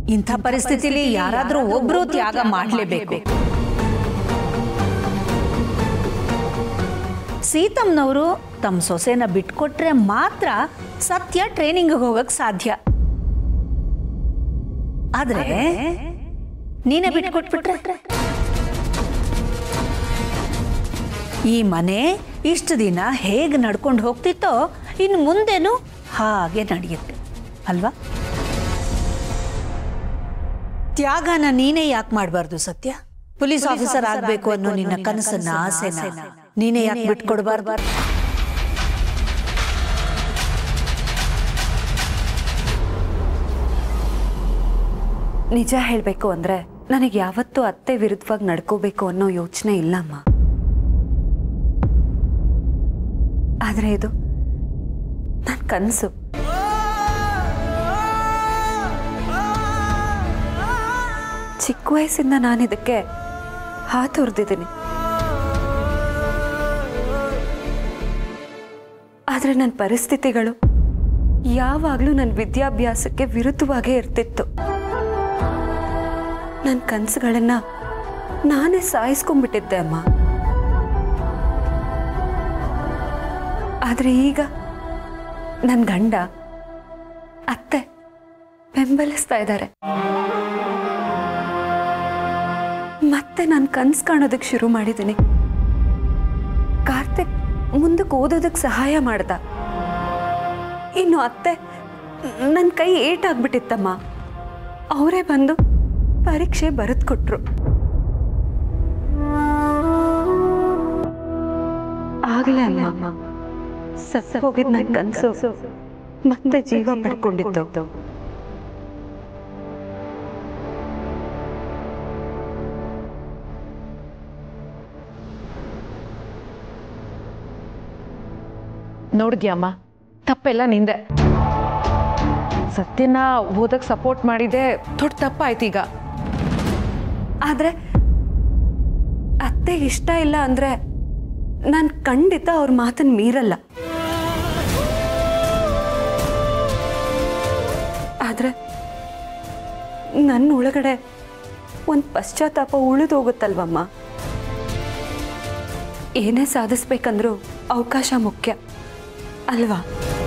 ಇಂಥ ಪರಿಸ್ಥಿತಿಲಿ ಯಾರಾದ್ರೂ ಒಬ್ರು ತ್ಯಾಗ ಮಾಡಲೇಬೇಕು ಸೀತಮ್ನವರು ತಮ್ಮ ಸೊಸೆನ ಬಿಟ್ಕೊಟ್ರೆ ಮಾತ್ರ ಸತ್ಯ ಟ್ರೈನಿಂಗ್ ಹೋಗಕ್ ಸಾಧ್ಯ ಆದ್ರೆ ನೀನೇ ಬಿಟ್ಕೊಟ್ಬಿಟ್ರೆ ಈ ಮನೆ ಇಷ್ಟು ದಿನ ಹೇಗೆ ನಡ್ಕೊಂಡು ಹೋಗ್ತಿತ್ತೋ ಇನ್ನು ಮುಂದೆನೂ ಹಾಗೆ ನಡೆಯುತ್ತೆ ಅಲ್ವಾ ತ್ಯಾಗನ ನೀನೇ ಯಾಕೆ ಮಾಡಬಾರ್ದು ಸತ್ಯ ಪೊಲೀಸ್ ಆಫೀಸರ್ ಆಗ್ಬೇಕು ಅನ್ನೋ ನಿನ್ನ ಕನಸನ್ನ ಆಸೆನ ನೀನೇ ಯಾಕೆ ಬಿಟ್ಕೊಡ್ಬಾರ್ದು ನಿಜ ಹೇಳಬೇಕು ಅಂದ್ರೆ ನನಗೆ ಯಾವತ್ತೂ ಅತ್ತೆ ವಿರುದ್ಧವಾಗಿ ನಡ್ಕೋಬೇಕು ಅನ್ನೋ ಯೋಚನೆ ಇಲ್ಲಮ್ಮ ಆದ್ರೆ ಇದು ನನ್ನ ಕನಸು ಚಿಕ್ಕ ವಯಸ್ಸಿಂದ ನಾನು ಇದಕ್ಕೆ ಹಾತೊರೆದಿದ್ದೀನಿ ಆದ್ರೆ ನನ್ನ ಪರಿಸ್ಥಿತಿಗಳು ಯಾವಾಗಲೂ ನನ್ನ ವಿದ್ಯಾಭ್ಯಾಸಕ್ಕೆ ವಿರುದ್ಧವಾಗೇ ಇರ್ತಿತ್ತು ನನ್ನ ಕನಸುಗಳನ್ನ ನಾನೇ ಸಾಯಿಸ್ಕೊಂಡ್ಬಿಟ್ಟಿದ್ದೆ ಅಮ್ಮ ಆದ್ರೆ ಈಗ ನನ್ನ ಗಂಡ ಅತ್ತೆ ಬೆಂಬಲಿಸ್ತಾ ಇದ್ದಾರೆ ಮತ್ತೆ ನಾನು ಕನ್ಸು ಕಾಣೋದಕ್ಕೆ ಶುರು ಮಾಡಿದ್ದೀನಿ ಕಾರ್ತಿಕ್ ಮುಂದಕ್ಕೆ ಓದೋದಕ್ಕೆ ಸಹಾಯ ಮಾಡ್ದ ಇನ್ನು ಅತ್ತೆ ನನ್ನ ಕೈ ಏಟಾಗ್ಬಿಟ್ಟಿತ್ತಮ್ಮ ಅವರೇ ಬಂದು ಪರೀಕ್ಷೆ ಬರೆದು ಕೊಟ್ರು ಆಗಲೇ ಅಮ್ಮ ಸತ್ತ ಹೋಗಿದ್ ನನ್ನ ಕನಸು ಮತ್ತೆ ಜೀವ ಪಡ್ಕೊಂಡಿತ್ತು ನೋಡಿದ್ಯಮ್ಮ ತಪ್ಪೆಲ್ಲ ನಿಂದೆ ಸತ್ಯನ ಓದಕ್ ಸಪೋರ್ಟ್ ಮಾಡಿದೆ ದೊಡ್ಡ ತಪ್ಪಾಯ್ತು ಈಗ ಆದ್ರೆ ಅತ್ತೆಗೆ ಇಷ್ಟ ಇಲ್ಲ ಅಂದ್ರೆ ನಾನು ಖಂಡಿತ ಅವ್ರ ಮಾತನ್ನ ಮೀರಲ್ಲ ಆದ್ರೆ ನನ್ನ ಒಳಗಡೆ ಒಂದು ಪಶ್ಚಾತ್ತಾಪ ಉಳಿದು ಹೋಗುತ್ತಲ್ವಮ್ಮ ಏನೇ ಸಾಧಿಸ್ಬೇಕಂದ್ರೂ ಅವಕಾಶ ಮುಖ್ಯ ಅಲ್ವಾ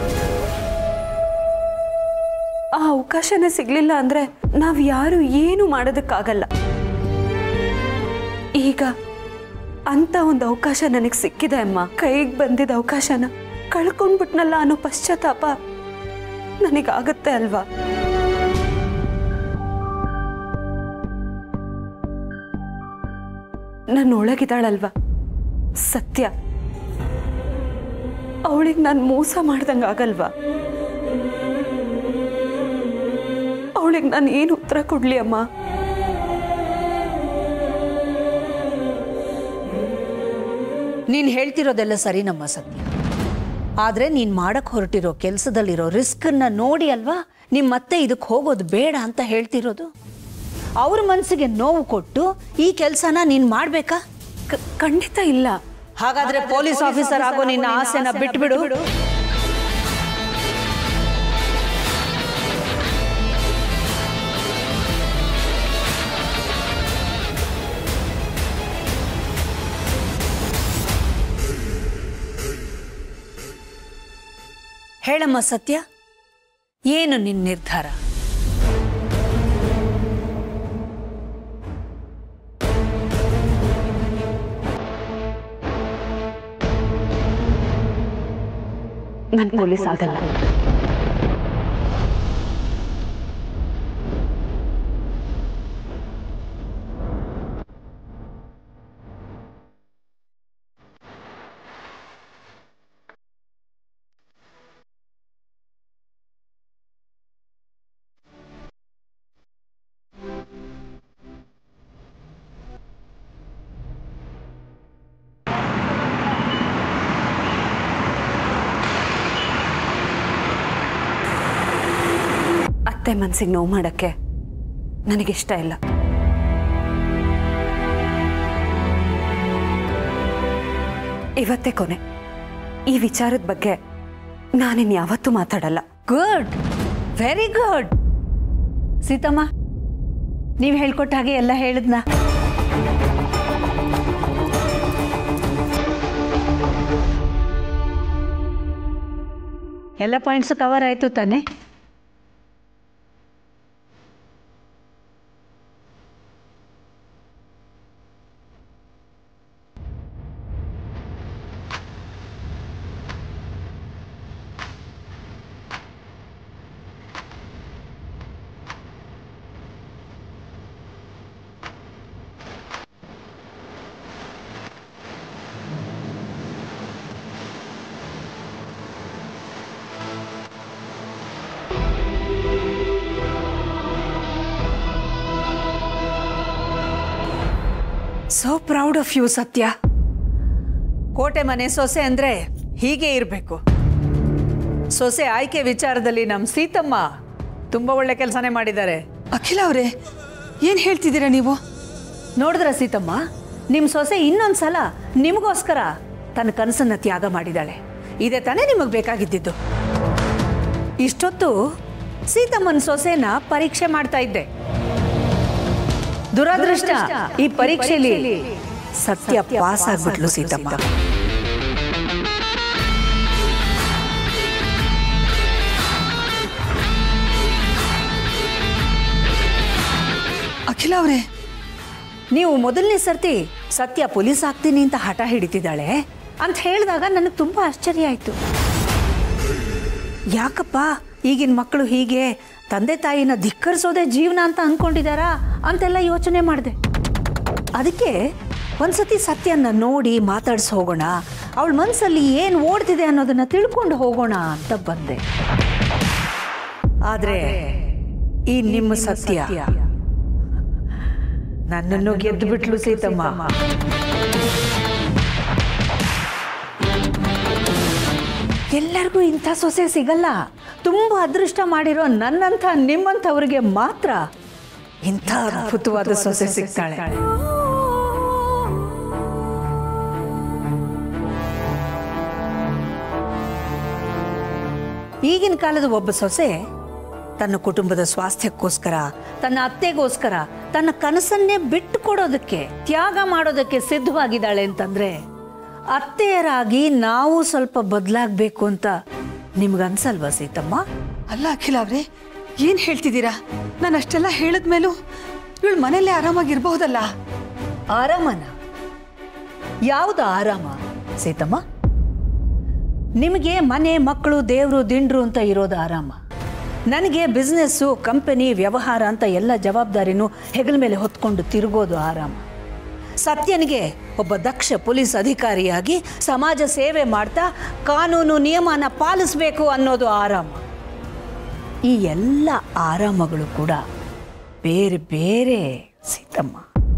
ಆ ಅವಕಾಶನೇ ಸಿಗ್ಲಿಲ್ಲ ಅಂದ್ರೆ ನಾವ್ ಯಾರು ಏನು ಮಾಡೋದಕ್ಕಾಗಲ್ಲ ಈಗ ಅಂತ ಒಂದು ಅವಕಾಶ ನನಗೆ ಸಿಕ್ಕಿದೆ ಅಮ್ಮ ಕೈಗೆ ಬಂದಿದ್ದ ಅವಕಾಶನ ಕಳ್ಕೊಂಡ್ಬಿಟ್ನಲ್ಲ ಅನ್ನೋ ಪಶ್ಚಾತ್ತಾಪ ನನಗಾಗತ್ತೆ ಅಲ್ವಾ ನನ್ನ ಒಳಗಿದಾಳಲ್ವಾ ಸತ್ಯ ಅವಳಿಗೆ ನಾನು ಮೋಸ ಮಾಡ್ದಂಗೆ ಆಗಲ್ವಾ ಅವಳಿಗೆ ನಾನು ಏನು ಉತ್ತರ ಕೊಡ್ಲಿ ಅಮ್ಮ ನೀನು ಹೇಳ್ತಿರೋದೆಲ್ಲ ಸರಿ ನಮ್ಮ ಸತ್ಯ ಆದರೆ ನೀನು ಮಾಡಕ್ ಹೊರಟಿರೋ ಕೆಲಸದಲ್ಲಿರೋ ರಿಸ್ಕನ್ನ ನೋಡಿ ಅಲ್ವಾ ನಿಮ್ಮ ಮತ್ತೆ ಇದಕ್ಕೆ ಹೋಗೋದು ಬೇಡ ಅಂತ ಹೇಳ್ತಿರೋದು ಅವ್ರ ಮನಸ್ಸಿಗೆ ನೋವು ಕೊಟ್ಟು ಈ ಕೆಲಸನ ನೀನು ಮಾಡಬೇಕಾ ಕ- ಖಂಡಿತ ಇಲ್ಲ ಹಾಗಾದ್ರೆ ಪೊಲೀಸ್ ಆಫೀಸರ್ ಆಗೋ ನಿನ್ನ ಆಸೆನ ಬಿಟ್ಬಿಡು ಹೇಳಮ್ಮ ಸತ್ಯ ಏನು ನಿನ್ನ ನಿರ್ಧಾರ ನಾನು ಪೊಲೀಸ್ ಆಗಲ್ಲ ಅತ್ತೆ ಮನ್ಸಿಗೆ ನೋವು ಮಾಡಕ್ಕೆ ನನಗಿಷ್ಟ ಇಲ್ಲ ಇವತ್ತೇ ಕೊನೆ ಈ ವಿಚಾರದ ಬಗ್ಗೆ ನಾನಿನ್ ಯಾವತ್ತೂ ಮಾತಾಡಲ್ಲ ಗುಡ್ ವೆರಿ ಗುಡ್ ಸೀತಮ್ಮ ನೀವು ಹೇಳ್ಕೊಟ್ಟ ಹಾಗೆ ಎಲ್ಲ ಹೇಳಿದ್ನ ಎಲ್ಲ ಪಾಯಿಂಟ್ಸ್ ಕವರ್ ಆಯಿತು ತಾನೇ ಸೋ ಪ್ರೌಡ್ ಆಫ್ ಯು ಸತ್ಯ ಕೋಟೆ ಮನೆ ಸೊಸೆ ಅಂದ್ರೆ ಹೀಗೆ ಇರಬೇಕು ಸೊಸೆ ಆಯ್ಕೆ ವಿಚಾರದಲ್ಲಿ ನಮ್ಮ ಸೀತಮ್ಮ ತುಂಬಾ ಒಳ್ಳೆ ಕೆಲಸನೇ ಮಾಡಿದ್ದಾರೆ ಅಖಿಲ ಅವರೇ ಏನು ಹೇಳ್ತಿದ್ದೀರಾ ನೀವು ನೋಡಿದ್ರ ಸೀತಮ್ಮ ನಿಮ್ಮ ಸೊಸೆ ಇನ್ನೊಂದ್ಸಲ ನಿಮಗೋಸ್ಕರ ತನ್ನ ಕನಸನ್ನ ತ್ಯಾಗ ಮಾಡಿದಾಳೆ ಇದೇ ತಾನೇ ನಿಮಗೆ ಬೇಕಾಗಿದ್ದಿದ್ದು ಇಷ್ಟೊತ್ತು ಸೀತಮ್ಮನ ಸೊಸೆನ ಪರೀಕ್ಷೆ ಮಾಡ್ತಾ ಇದ್ದೆ ದುರದೃಷ್ಟ ಈ ಪರೀಕ್ಷೆಯಲ್ಲಿ ಸತ್ಯ ಪಾಸ್ ಆಗ್ಬಿಟ್ಲು ಸೀತಮ್ಮ ಅಖಿಲ ಅವರೇ ನೀವು ಮೊದಲನೇ ಸರ್ತಿ ಸತ್ಯ ಪೊಲೀಸ್ ಆಗ್ತೀನಿ ಅಂತ ಹಠ ಹಿಡಿತಿದ್ದಾಳೆ ಅಂತ ಹೇಳಿದಾಗ ನನಗೆ ತುಂಬ ಆಶ್ಚರ್ಯ ಆಯಿತು ಯಾಕಪ್ಪ ಈಗಿನ ಮಕ್ಕಳು ಹೀಗೆ ತಂದೆ ತಾಯಿನ ಧಿಕ್ಕರಿಸೋದೇ ಜೀವನ ಅಂತ ಅಂದ್ಕೊಂಡಿದ್ದಾರಾ ಅಂತೆಲ್ಲ ಯೋಚನೆ ಮಾಡಿದೆ ಅದಕ್ಕೆ ಒಂದ್ಸತಿ ಸತ್ಯನ ನೋಡಿ ಮಾತಾಡ್ಸಿ ಹೋಗೋಣ ಅವಳ ಮನಸ್ಸಲ್ಲಿ ಏನು ಓಡ್ತಿದೆ ಅನ್ನೋದನ್ನ ತಿಳ್ಕೊಂಡು ಹೋಗೋಣ ಅಂತ ಬಂದೆ ಆದರೆ ಈ ನಿಮ್ಮ ಸತ್ಯ ನನ್ನನ್ನು ಗೆದ್ದು ಬಿಟ್ಲು ಸೀತಮ್ಮ ಎಲ್ಲರಿಗೂ ಇಂಥ ಸೊಸೆ ಸಿಗಲ್ಲ ತುಂಬ ಅದೃಷ್ಟ ಮಾಡಿರೋ ನನ್ನಂಥ ನಿಮ್ಮಂಥವ್ರಿಗೆ ಮಾತ್ರ ಇಂಥ ಅದ್ಭುತವಾದ ಸೊಸೆ ಸಿಗ್ತಾಳೆ ಈಗಿನ ಕಾಲದ ಒಬ್ಬ ಸೊಸೆ ತನ್ನ ಕುಟುಂಬದ ಸ್ವಾಸ್ಥ್ಯಕ್ಕೋಸ್ಕರ ತನ್ನ ಅತ್ತೆಗೋಸ್ಕರ ತನ್ನ ಕನಸನ್ನೇ ಬಿಟ್ಟು ಕೊಡೋದಕ್ಕೆ ತ್ಯಾಗ ಮಾಡೋದಕ್ಕೆ ಸಿದ್ಧವಾಗಿದ್ದಾಳೆ ಅಂತಂದ್ರೆ ಅತ್ತೆಯರಾಗಿ ನಾವು ಸ್ವಲ್ಪ ಬದಲಾಗಬೇಕು ಅಂತ ನಿಮ್ಗನ್ಸಲ್ವಾ ಸೀತಮ್ಮ ಅಲ್ಲ ಅಖಿಲ ಅವರೇ ಏನು ಹೇಳ್ತಿದ್ದೀರಾ ನಾನು ಅಷ್ಟೆಲ್ಲ ಹೇಳಿದ್ಮೇಲೂ ಇವಳು ಮನೇಲೆ ಆರಾಮಾಗಿರ್ಬಹುದಲ್ಲ ಆರಾಮನ ಯಾವುದು ಆರಾಮ ಸೀತಮ್ಮ ನಿಮಗೆ ಮನೆ ಮಕ್ಕಳು ದೇವರು ದಿಂಡ್ರು ಅಂತ ಇರೋದು ಆರಾಮ ನನಗೆ ಬಿಸ್ನೆಸ್ಸು ಕಂಪನಿ ವ್ಯವಹಾರ ಅಂತ ಎಲ್ಲ ಜವಾಬ್ದಾರಿನೂ ಹೆಗಲ ಮೇಲೆ ಹೊತ್ಕೊಂಡು ತಿರುಗೋದು ಆರಾಮ ಸತ್ಯನಿಗೆ ಒಬ್ಬ ದಕ್ಷ ಪೊಲೀಸ್ ಅಧಿಕಾರಿಯಾಗಿ ಸಮಾಜ ಸೇವೆ ಮಾಡ್ತಾ ಕಾನೂನು ನಿಯಮನ ಪಾಲಿಸಬೇಕು ಅನ್ನೋದು ಆರಾಮ ಈ ಎಲ್ಲ ಆರಾಮಗಳು ಕೂಡ ಬೇರೆ ಬೇರೆ ಸೀತಮ್ಮ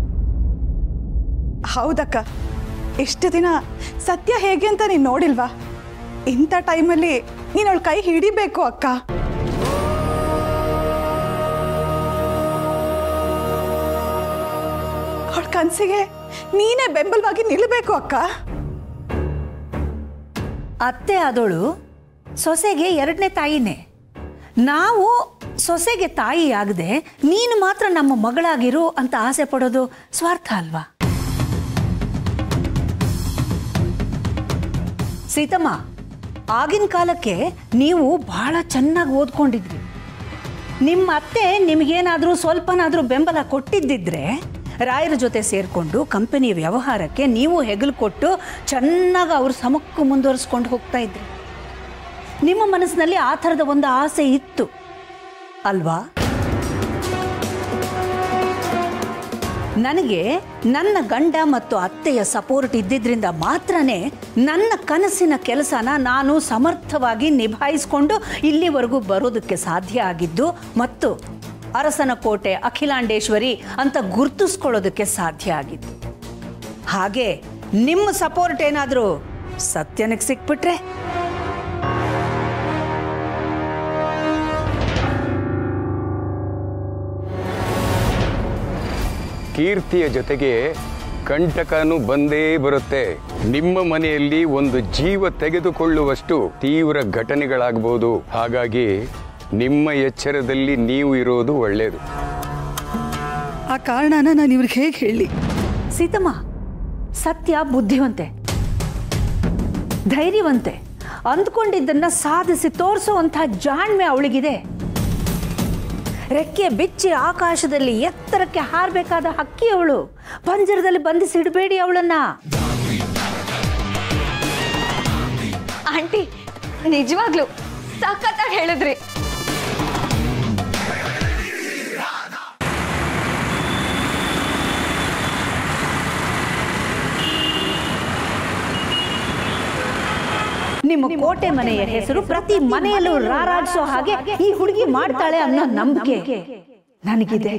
ಹೌದಕ್ಕ ಇಷ್ಟು ದಿನ ಸತ್ಯ ಹೇಗೆ ಅಂತ ನೀನು ನೋಡಿಲ್ವಾ ಇಂಥ ಟೈಮಲ್ಲಿ ನೀನು ಅವಳ ಕೈ ಹಿಡಿಬೇಕು ಅಕ್ಕ ಅವಳ ಕನಸಿಗೆ ನೀನೇ ಬೆಂಬಲವಾಗಿ ನಿಲ್ಲಬೇಕು ಅಕ್ಕ ಅತ್ತೆ ಆದೋಳು ಸೊಸೆಗೆ ಎರಡನೇ ತಾಯಿನೇ ನಾವು ಸೊಸೆಗೆ ತಾಯಿ ಆಗದೆ ನೀನು ಮಾತ್ರ ನಮ್ಮ ಮಗಳಾಗಿರು ಅಂತ ಆಸೆ ಪಡೋದು ಸ್ವಾರ್ಥ ಅಲ್ವಾ ಸೀತಮ್ಮ ಆಗಿನ ಕಾಲಕ್ಕೆ ನೀವು ಬಹಳ ಚೆನ್ನಾಗಿ ಓದ್ಕೊಂಡಿದ್ರಿ ನಿಮ್ಮ ಅತ್ತೆ ನಿಮಗೇನಾದರೂ ಸ್ವಲ್ಪನಾದರೂ ಬೆಂಬಲ ಕೊಟ್ಟಿದ್ದಿದ್ರೆ ರಾಯರ ಜೊತೆ ಸೇರಿಕೊಂಡು ಕಂಪನಿ ವ್ಯವಹಾರಕ್ಕೆ ನೀವು ಹೆಗಲು ಕೊಟ್ಟು ಚೆನ್ನಾಗಿ ಅವ್ರ ಸಮಕ್ಕೂ ಮುಂದುವರಿಸ್ಕೊಂಡು ಹೋಗ್ತಾ ಇದ್ರಿ ನಿಮ್ಮ ಮನಸ್ಸಿನಲ್ಲಿ ಆ ಥರದ ಒಂದು ಆಸೆ ಇತ್ತು ಅಲ್ವಾ ನನಗೆ ನನ್ನ ಗಂಡ ಮತ್ತು ಅತ್ತೆಯ ಸಪೋರ್ಟ್ ಇದ್ದಿದ್ರಿಂದ ಮಾತ್ರನೇ ನನ್ನ ಕನಸಿನ ಕೆಲಸನ ನಾನು ಸಮರ್ಥವಾಗಿ ನಿಭಾಯಿಸ್ಕೊಂಡು ಇಲ್ಲಿವರೆಗೂ ಬರೋದಕ್ಕೆ ಸಾಧ್ಯ ಆಗಿದ್ದು ಮತ್ತು ಅರಸನ ಕೋಟೆ ಅಖಿಲಾಂಡೇಶ್ವರಿ ಅಂತ ಗುರ್ತಿಸ್ಕೊಳ್ಳೋದಕ್ಕೆ ಸಾಧ್ಯ ಆಗಿದ್ದು ಹಾಗೆ ನಿಮ್ಮ ಸಪೋರ್ಟ್ ಏನಾದರೂ ಸತ್ಯನಿಗೆ ಸಿಕ್ಬಿಟ್ರೆ ಕೀರ್ತಿಯ ಜೊತೆಗೆ ಕಂಟಕನು ಬಂದೇ ಬರುತ್ತೆ ನಿಮ್ಮ ಮನೆಯಲ್ಲಿ ಒಂದು ಜೀವ ತೆಗೆದುಕೊಳ್ಳುವಷ್ಟು ತೀವ್ರ ಘಟನೆಗಳಾಗಬಹುದು ಹಾಗಾಗಿ ನಿಮ್ಮ ಎಚ್ಚರದಲ್ಲಿ ನೀವು ಇರೋದು ಒಳ್ಳೆಯದು ಕಾರಣನ ನಾನು ಇವ್ರಿಗೆ ಹೇಗೆ ಹೇಳಿ ಸೀತಮ್ಮ ಸತ್ಯ ಬುದ್ಧಿವಂತೆ ಧೈರ್ಯವಂತೆ ಅಂದ್ಕೊಂಡಿದ್ದನ್ನ ಸಾಧಿಸಿ ತೋರಿಸುವಂಥ ಜಾಣ್ಮೆ ಅವಳಿಗಿದೆ ರೆಕ್ಕೆ ಬಿಚ್ಚಿ ಆಕಾಶದಲ್ಲಿ ಎತ್ತರಕ್ಕೆ ಹಾರಬೇಕಾದ ಹಕ್ಕಿ ಅವಳು ಪಂಜರದಲ್ಲಿ ಬಂಧಿಸಿಡಬೇಡಿ ಅವಳನ್ನ ಆಂಟಿ ನಿಜವಾಗ್ಲು ಸಖತ್ತಾಗಿ ಹೇಳಿದ್ರಿ ನಿಮ್ಮ ಕೋಟೆ ಮನೆಯ ಹೆಸರು ಪ್ರತಿ ಮನೆಯಲ್ಲೂ ರಾರಾಜಿಸೋ ಹಾಗೆ ಈ ಹುಡುಗಿ ಮಾಡ್ತಾಳೆ ಅನ್ನೋ ನಂಬಿಕೆ ನನಗಿದೆ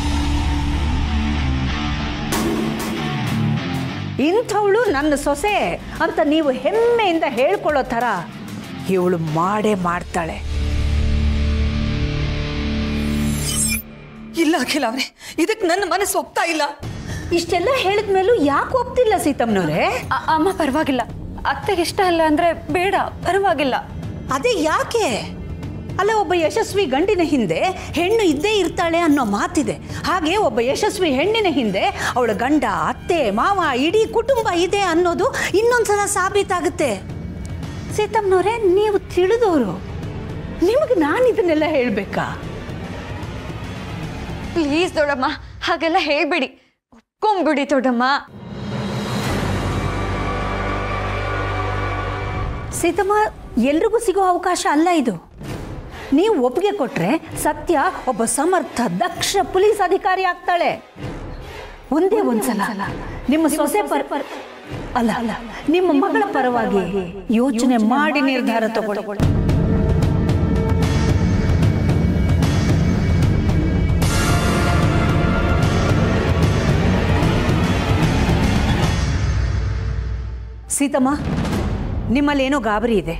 ಇಂಥವಳು ನನ್ನ ಸೊಸೆ ಅಂತ ನೀವು ಹೆಮ್ಮೆಯಿಂದ ಹೇಳ್ಕೊಳ್ಳೋ ಥರ ಇವಳು ಮಾಡೇ ಮಾಡ್ತಾಳೆ ಇಲ್ಲ ಅಖಿಲ ಅವ್ರೆ ಇದಕ್ಕೆ ನನ್ನ ಮನಸ್ಸು ಒಪ್ತಾ ಇಲ್ಲ ಇಷ್ಟೆಲ್ಲ ಹೇಳಿದ ಮೇಲೂ ಯಾಕೆ ಒಪ್ತಿಲ್ಲ ಸೀತಮ್ಮನವ್ರೆ ಅ- ಅಮ್ಮ ಪರವಾಗಿಲ್ಲ ಅತ್ತೆಗೆ ಇಷ್ಟ ಅಲ್ಲ ಅಂದ್ರೆ ಬೇಡ ಪರವಾಗಿಲ್ಲ ಅದೇ ಯಾಕೆ ಅಲ್ಲ ಒಬ್ಬ ಯಶಸ್ವಿ ಗಂಡಿನ ಹಿಂದೆ ಹೆಣ್ಣು ಇದ್ದೇ ಇರ್ತಾಳೆ ಅನ್ನೋ ಮಾತಿದೆ ಹಾಗೆ ಒಬ್ಬ ಯಶಸ್ವಿ ಹೆಣ್ಣಿನ ಹಿಂದೆ ಅವಳ ಗಂಡ ಅತ್ತೆ ಮಾವ ಇಡೀ ಕುಟುಂಬ ಇದೆ ಅನ್ನೋದು ಇನ್ನೊಂದ್ಸಲ ಸಾಬೀತಾಗುತ್ತೆ ಸೀತಮ್ಮನವರೇ ನೀವು ತಿಳಿದವರು ನಿಮಗೆ ನಾನು ಇದನ್ನೆಲ್ಲ ಹೇಳಬೇಕಾ ಪ್ಲೀಸ್ ದೊಡ್ಡಮ್ಮ ಹಾಗೆಲ್ಲ ಹೇಳ್ಬಿಡಿ ಒಪ್ಕೊಂಬಿಡಿ ದೊಡ್ಡಮ್ಮ ಸೀತಮ್ಮ ಎಲ್ರಿಗೂ ಸಿಗೋ ಅವಕಾಶ ಅಲ್ಲ ಇದು ನೀವು ಒಪ್ಪಿಗೆ ಕೊಟ್ರೆ ಸತ್ಯ ಒಬ್ಬ ಸಮರ್ಥ ದಕ್ಷ ಪೊಲೀಸ್ ಅಧಿಕಾರಿ ಆಗ್ತಾಳೆ ಒಂದೇ ಒಂದ್ಸಲ ನಿಮ್ಮ ಸೊಸೆ ಪರ ಪರ ಅಲ್ಲ ಅಲ್ಲ ನಿಮ್ಮ ಮಗಳ ಪರವಾಗಿ ಯೋಚನೆ ಮಾಡಿ ನಿರ್ಧಾರ ತಗೊಳ್ಳಿ ಸೀತಮ್ಮ ನಿಮ್ಮಲ್ಲಿ ಏನೋ ಗಾಬರಿ ಇದೆ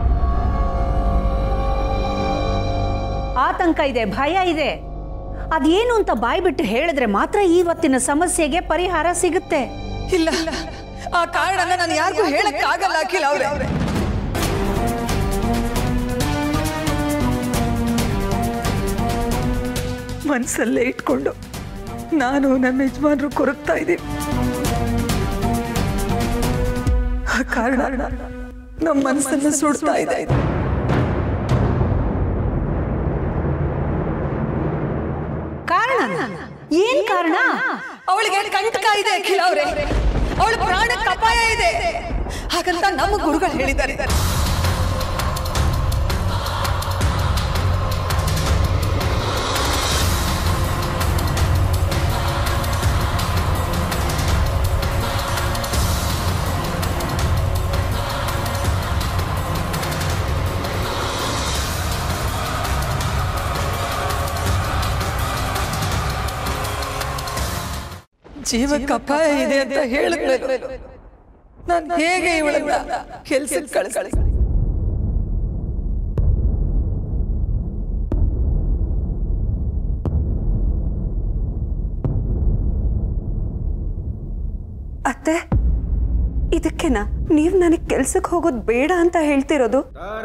ಆತಂಕ ಇದೆ ಭಯ ಇದೆ ಅದೇನು ಅಂತ ಬಾಯಿ ಬಿಟ್ಟು ಹೇಳಿದ್ರೆ ಮಾತ್ರ ಇವತ್ತಿನ ಸಮಸ್ಯೆಗೆ ಪರಿಹಾರ ಸಿಗುತ್ತೆ ಇಲ್ಲ ಆ ಕಾರಣನ ನಾನು ಯಾರಿಗೂ ಹೇಳಕ್ಕಾಗಲ್ಲ ಅಖಿಲ ಅವ್ರೆ ಮನಸ್ಸಲ್ಲೇ ಇಟ್ಕೊಂಡು ನಾನು ನಮ್ಮ ಯಜಮಾನರು ಕೊರಗ್ತಾ ಇದ್ದೀವಿ ಆ ಕಾರಣ ನಮ್ಮ ಮನಸ್ಸನ್ನ ಸುಡ್ತಾ ಇದೆ ಕಾರಣ ಏನ್ ಕಾರಣ ಅವಳಿಗೆ ಕಂಟಕ ಇದೆ ಅಖಿಲ ಅವರೇ ಅವಳ ಪ್ರಾಣಕ್ಕೆ ಅಪಾಯ ಇದೆ ಹಾಗಂತ ನಮ್ಮ ಗುರುಗಳು ಹೇಳಿದ್ದಾರೆ ಜೀವಕ್ಕೆ ಅಪಾಯ ಇದೆ ಅಂತ ಹೇಳಿದ್ಮೇಲೆ ನಾನು ಹೇಗೆ ಇವಳನ್ನ ಕೆಲ್ಸಕ್ಕೆ ಕಳಿಸ್ಲಿ ಅತ್ತೆ ಇದಕ್ಕೆನಾ ನೀವು ನನಗೆ ಕೆಲ್ಸಕ್ಕೆ ಹೋಗೋದು ಬೇಡ ಅಂತ ಹೇಳ್ತಿರೋದು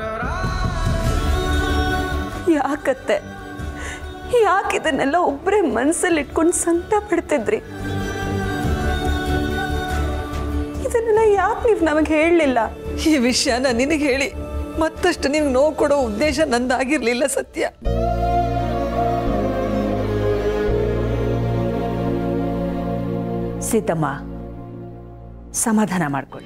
ಯಾಕತ್ತೆ ಯಾಕೆ ಇದನ್ನೆಲ್ಲ ಒಬ್ಬರೇ ಮನಸ್ಸಲ್ಲಿ ಇಟ್ಕೊಂಡು ಸಂಕಟ ಪಡ್ತಿದ್ರಿ ಇದನ್ನೆಲ್ಲ ಯಾಕೆ ನೀವು ನಮಗೆ ಹೇಳಲಿಲ್ಲ ಈ ವಿಷಯನ ನಿನಗೆ ಹೇಳಿ ಮತ್ತಷ್ಟು ನಿಮ್ಗೆ ನೋವು ಕೊಡೋ ಉದ್ದೇಶ ನಂದಾಗಿರ್ಲಿಲ್ಲ ಸತ್ಯ ಸೀತಮ್ಮ ಸಮಾಧಾನ ಮಾಡ್ಕೊಳ್ಳಿ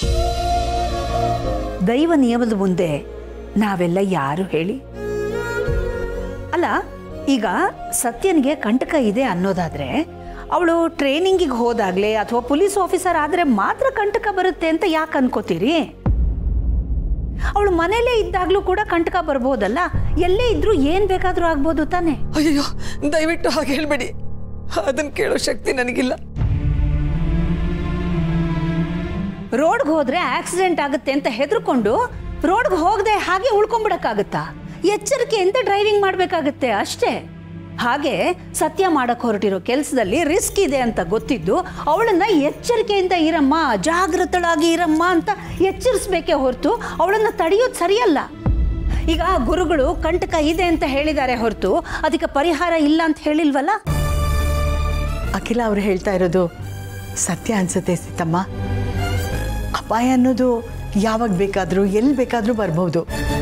ದೈವ ನಿಯಮದ ಮುಂದೆ ನಾವೆಲ್ಲ ಯಾರು ಹೇಳಿ ಅಲ್ಲ ಈಗ ಸತ್ಯನಿಗೆ ಕಂಟಕ ಇದೆ ಅನ್ನೋದಾದ್ರೆ ಅವಳು ಟ್ರೈನಿಂಗಿಗೆ ಹೋದಾಗ್ಲೇ ಅಥವಾ ಪೊಲೀಸ್ ಆಫೀಸರ್ ಆದ್ರೆ ಮಾತ್ರ ಕಂಟಕ ಬರುತ್ತೆ ಅಂತ ಯಾಕೆ ಅನ್ಕೋತೀರಿ ಅವಳು ಮನೇಲೇ ಇದ್ದಾಗ್ಲೂ ಕೂಡ ಕಂಟಕ ಬರ್ಬೋದಲ್ಲ ಎಲ್ಲೇ ಇದ್ರೂ ಏನ್ ಬೇಕಾದ್ರೂ ಆಗ್ಬೋದು ತಾನೆ ಅಯ್ಯೋ ದಯವಿಟ್ಟು ಹಾಗೆ ಹೇಳ್ಬೇಡಿ ಅದನ್ನ ಕೇಳೋ ಶಕ್ತಿ ನನಗಿಲ್ಲ ರೋಡ್ಗೆ ಹೋದ್ರೆ ಆಕ್ಸಿಡೆಂಟ್ ಆಗುತ್ತೆ ಅಂತ ಹೆದರ್ಕೊಂಡು ರೋಡ್ಗೆ ಹೋಗದೆ ಹಾಗೆ ಉಳ್ಕೊಂಡ್ಬಿಡಕ್ಕಾಗತ್ತಾ ಎಚ್ಚರಿಕೆಯಿಂದ ಡ್ರೈವಿಂಗ್ ಮಾಡಬೇಕಾಗತ್ತೆ ಅಷ್ಟೇ ಹಾಗೆ ಸತ್ಯ ಮಾಡಕ್ ಹೊರಟಿರೋ ಕೆಲಸದಲ್ಲಿ ರಿಸ್ಕ್ ಇದೆ ಅಂತ ಗೊತ್ತಿದ್ದು ಅವಳನ್ನ ಎಚ್ಚರಿಕೆಯಿಂದ ಇರಮ್ಮ ಜಾಗೃತಳಾಗಿ ಇರಮ್ಮ ಅಂತ ಎಚ್ಚರಿಸ್ಬೇಕೇ ಹೊರತು ಅವಳನ್ನ ತಡೆಯೋದು ಸರಿಯಲ್ಲ ಈಗ ಗುರುಗಳು ಕಂಟಕ ಇದೆ ಅಂತ ಹೇಳಿದ್ದಾರೆ ಹೊರತು ಅದಕ್ಕೆ ಪರಿಹಾರ ಇಲ್ಲ ಅಂತ ಹೇಳಿಲ್ವಲ್ಲ ಅಖಿಲ ಅವರು ಹೇಳ್ತಾ ಇರೋದು ಸತ್ಯ ಅನ್ಸುತ್ತೆ ಸೀತಮ್ಮ ಅಪಾಯ ಅನ್ನೋದು ಯಾವಾಗ ಬೇಕಾದರೂ ಎಲ್ಲಿ ಬೇಕಾದರೂ ಬರ್ಬೋದು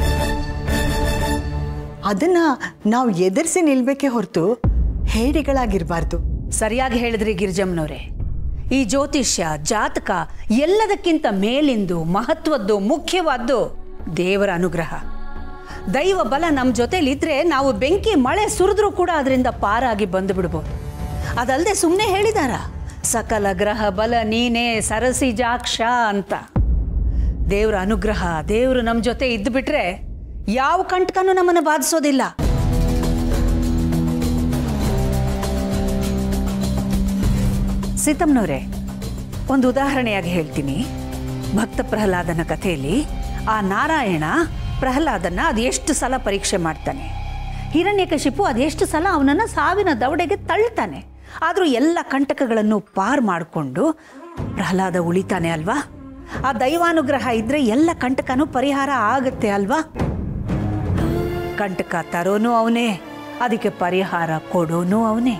ಅದನ್ನ ನಾವು ಎದುರಿಸಿ ನಿಲ್ಬೇಕೇ ಹೊರತು ಹೇಡಿಗಳಾಗಿರಬಾರ್ದು ಸರಿಯಾಗಿ ಹೇಳಿದ್ರಿ ಗಿರಿಜಮ್ಮನವ್ರೆ ಈ ಜ್ಯೋತಿಷ್ಯ ಜಾತಕ ಎಲ್ಲದಕ್ಕಿಂತ ಮೇಲಿಂದು ಮಹತ್ವದ್ದು ಮುಖ್ಯವಾದ್ದು ದೇವರ ಅನುಗ್ರಹ ದೈವ ಬಲ ನಮ್ಮ ಜೊತೆಲಿದ್ರೆ ನಾವು ಬೆಂಕಿ ಮಳೆ ಸುರಿದ್ರೂ ಕೂಡ ಅದರಿಂದ ಪಾರಾಗಿ ಬಂದು ಬಿಡ್ಬೋದು ಅದಲ್ಲದೆ ಸುಮ್ಮನೆ ಹೇಳಿದಾರ ಸಕಲ ಗ್ರಹ ಬಲ ನೀನೇ ಸರಸಿ ಜಾಕ್ಷ ಅಂತ ದೇವರ ಅನುಗ್ರಹ ದೇವರು ನಮ್ಮ ಜೊತೆ ಇದ್ದು ಬಿಟ್ರೆ ಯಾವ ಕಂಟಕನೂ ನಮ್ಮನ್ನು ಬಾಧಿಸೋದಿಲ್ಲ ಸೀತಮ್ಮನವರೇ ಒಂದು ಉದಾಹರಣೆಯಾಗಿ ಹೇಳ್ತೀನಿ ಭಕ್ತ ಪ್ರಹ್ಲಾದನ ಕಥೆಯಲ್ಲಿ ಆ ನಾರಾಯಣ ಪ್ರಹ್ಲಾದನ ಅದೆಷ್ಟು ಸಲ ಪರೀಕ್ಷೆ ಮಾಡ್ತಾನೆ ಹಿರಣ್ಯಕಶಿಪು ಅದೆಷ್ಟು ಸಲ ಅವನನ್ನು ಸಾವಿನ ದವಡೆಗೆ ತಳ್ತಾನೆ ಆದರೂ ಎಲ್ಲ ಕಂಟಕಗಳನ್ನು ಪಾರ್ ಮಾಡಿಕೊಂಡು ಪ್ರಹ್ಲಾದ ಉಳಿತಾನೆ ಅಲ್ವಾ ಆ ದೈವಾನುಗ್ರಹ ಇದ್ರೆ ಎಲ್ಲ ಕಂಟಕನೂ ಪರಿಹಾರ ಆಗುತ್ತೆ ಅಲ್ವಾ ಕಂಟಕ ತರೋನು ಅವನೇ ಅದಕ್ಕೆ ಪರಿಹಾರ ಕೊಡೋನು ಅವನೇ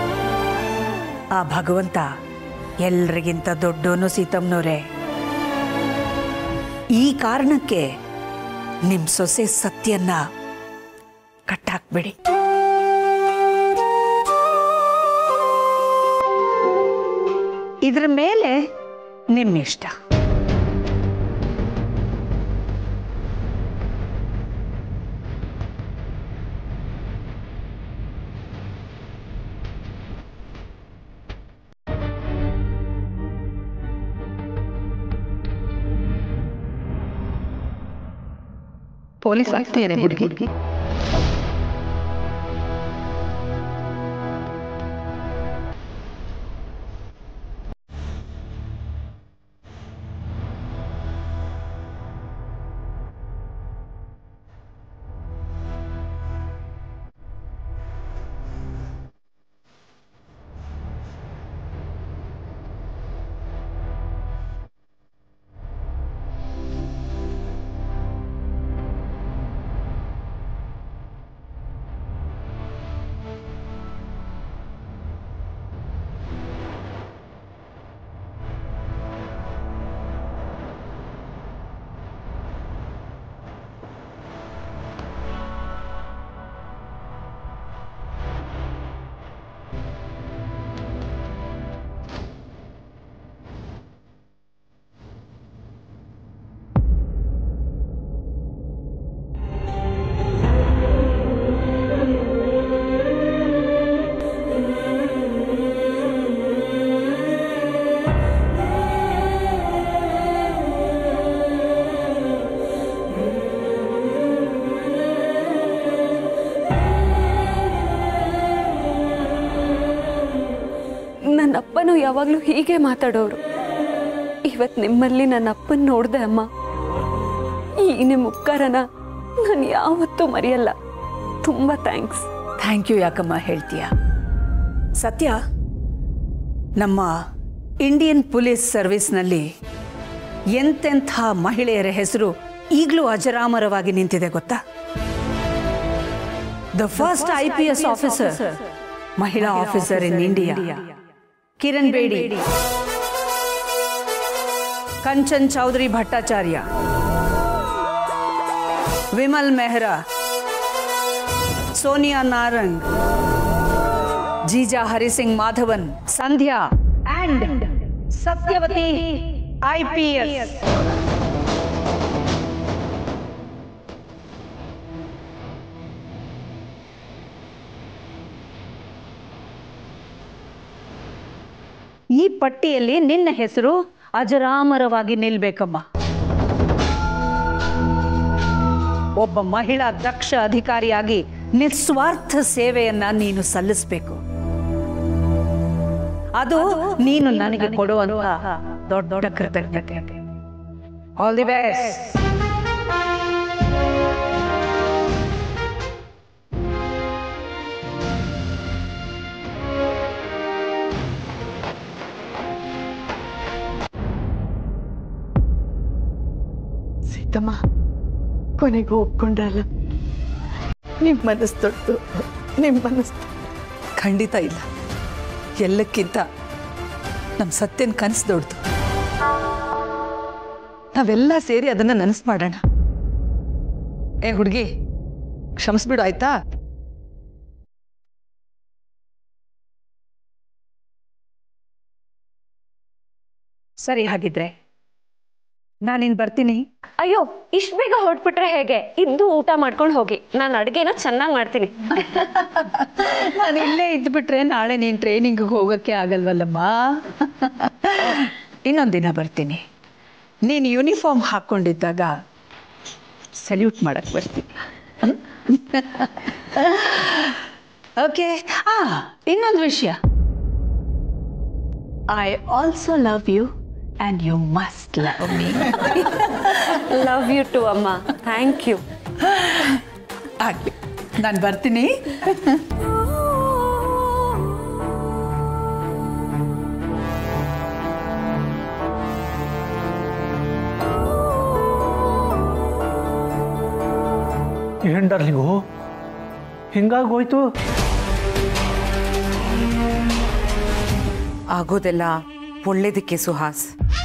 ಆ ಭಗವಂತ ಎಲ್ರಿಗಿಂತ ದೊಡ್ಡೋನು ಸೀತಮ್ಮನವ್ರೆ ಈ ಕಾರಣಕ್ಕೆ ನಿಮ್ ಸೊಸೆ ಸತ್ಯನ್ನ ಕಟ್ಟಾಕ್ಬಿಡಿ ಇದ್ರ ಮೇಲೆ ನಿಮ್ಮಿಷ್ಟ ಪೊಲೀಸ್ ಆಗ್ತೇನೆ ಹುಡುಗಿ ನನ್ನ ಅಪ್ಪನು ಯಾವಾಗಲೂ ಹೀಗೆ ಮಾತಾಡೋರು ಇವತ್ತು ನಿಮ್ಮಲ್ಲಿ ನನ್ನ ಅಪ್ಪನ ನೋಡಿದೆ ಅಮ್ಮ ಈ ನಿಮ್ಮ ಉಪಕಾರನ ನಾನು ಯಾವತ್ತೂ ಮರೆಯಲ್ಲ ತುಂಬ ಥ್ಯಾಂಕ್ಸ್ ಥ್ಯಾಂಕ್ ಯು ಯಾಕಮ್ಮ ಹೇಳ್ತೀಯ ಸತ್ಯ ನಮ್ಮ ಇಂಡಿಯನ್ ಪೊಲೀಸ್ ಸರ್ವಿಸ್ನಲ್ಲಿ ಎಂತೆಂಥ ಮಹಿಳೆಯರ ಹೆಸರು ಈಗಲೂ ಅಜರಾಮರವಾಗಿ ನಿಂತಿದೆ ಗೊತ್ತಾ the first I P S officer ಮಹಿಳಾ officer in India Kiran Bedi Kanchan Chaudhary Bhattacharya Vimal Mehra Sonia Narang Jija Harisingh Madhavan Sandhya and Satyavati I P S ಈ ಪಟ್ಟಿಯಲ್ಲಿ ನಿನ್ನ ಹೆಸರು ಅಜರಾಮರವಾಗಿ ನಿಲ್ಬೇಕಮ್ಮ ಒಬ್ಬ ಮಹಿಳಾ ದಕ್ಷ ಅಧಿಕಾರಿಯಾಗಿ ನಿಸ್ವಾರ್ಥ ಸೇವೆಯನ್ನ ನೀನು ಸಲ್ಲಿಸಬೇಕು ಅದು ನೀನು ನನಗೆ ಕೊಡುವಂತಹ ದೊಡ್ಡ ದೊಡ್ಡ ಕೃತಜ್ಞತೆ ಆಲ್ ದಿ ಬೆಸ್ಟ್ ಸೀತಮ್ಮ ಕೊನೆಗೂ ಒಪ್ಕೊಂಡ್ರಲ್ಲ ನಿಮ್ಮ ಮನಸ್ಸು ದೊಡ್ಡದು ನಿಮ್ಮ ಮನಸ್ಸು ಖಂಡಿತ ಇಲ್ಲ ಎಲ್ಲಕ್ಕಿಂತ ನಮ್ಮ ಸತ್ಯನ ಕನಸು ದೊಡ್ಡದು ನಾವೆಲ್ಲ ಸೇರಿ ಅದನ್ನ ನನಸು ಮಾಡೋಣ ಏ ಹುಡುಗಿ ಕ್ಷಮಿಸ್ಬಿಡು ಆಯ್ತಾ ಸರಿ ಹಾಗಿದ್ರೆ ನಾನಿನ್ ಬರ್ತೀನಿ ಅಯ್ಯೋ ಇಷ್ಟು ಬೇಗ ಹೊರಟ್ಬಿಟ್ರೆ ಹೇಗೆ ಇದ್ದು ಊಟ ಮಾಡ್ಕೊಂಡು ಹೋಗಿ ನಾನು ಅಡುಗೆನ ಚೆನ್ನಾಗಿ ಮಾಡ್ತೀನಿ ನಾನು ಇಲ್ಲೇ ಇದ್ಬಿಟ್ರೆ ನಾಳೆ ನೀನು ಟ್ರೈನಿಂಗಿಗೆ ಹೋಗೋಕ್ಕೆ ಆಗಲ್ವಲ್ಲಮ್ಮ ಇನ್ನೊಂದು ದಿನ ಬರ್ತೀನಿ ನೀನು ಯೂನಿಫಾರ್ಮ್ ಹಾಕ್ಕೊಂಡಿದ್ದಾಗ ಸಲ್ಯೂಟ್ ಮಾಡಕ್ಕೆ ಬರ್ತೀನಿ ಓಕೆ ಹಾಂ ಇನ್ನೊಂದು ವಿಷಯ I also love you and you must love me love you too ಅಮ್ಮ ಥ್ಯಾಂಕ್ ಯು ಆಗಲಿ ನಾನು ಬರ್ತೀನಿ ಏನ್ ಡರ್ಲಿಂಗು ಹಿಂಗಾಗೋಯ್ತು ಆಗೋದೆಲ್ಲ ಒಳ್ಳೇದಕ್ಕೆ ಸುಹಾಸ್